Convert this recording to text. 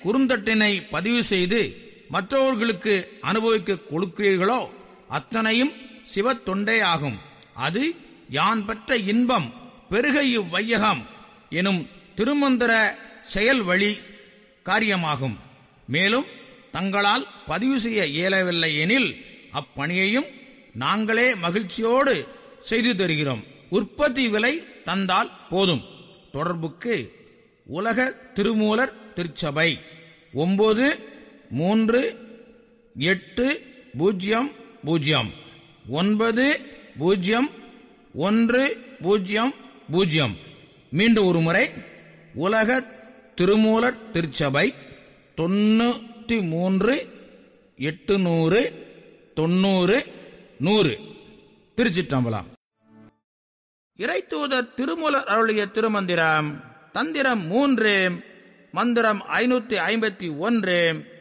குறுந்தட்டினை பதிவு செய்து மற்றவர்களுக்கு அனுபவிக்க கொடுக்கிறீர்களோ அத்தனையும் சிவ தொண்டே ஆகும் அது யான் பெற்ற இன்பம் பெருக இவ்வையகம் எனும் திருமந்திர செயல் வழி காரியமாகும் மேலும் தங்களால் பதிவு செய்ய இயலவில்லை எனில் அப்பணியையும் நாங்களே மகிழ்ச்சியோடு செய்து தருகிறோம் உற்பத்தி விலை தந்தால் போதும் தொடர்புக்கு உலக திருமூலர் திருச்சபை ஒன்பது மூன்று எட்டு பூஜ்ஜியம் பூஜ்ஜியம் ஒன்பது பூஜ்ஜியம் ஒன்று பூஜ்ஜியம் பூஜ்ஜியம் மீண்டும் ஒரு முறை உலக திருமூலர் திருச்சபை தொண்ணூற்றி மூன்று எட்டுநூறு தொண்ணூறு நூறு திருச்சிற்றம்பலம் இறைத்தூதர் திருமூலர் அருளிய திருமந்திரம் தந்திரம் மூன்று மந்திரம் ஐநூத்தி ஐம்பத்தி ஒன்று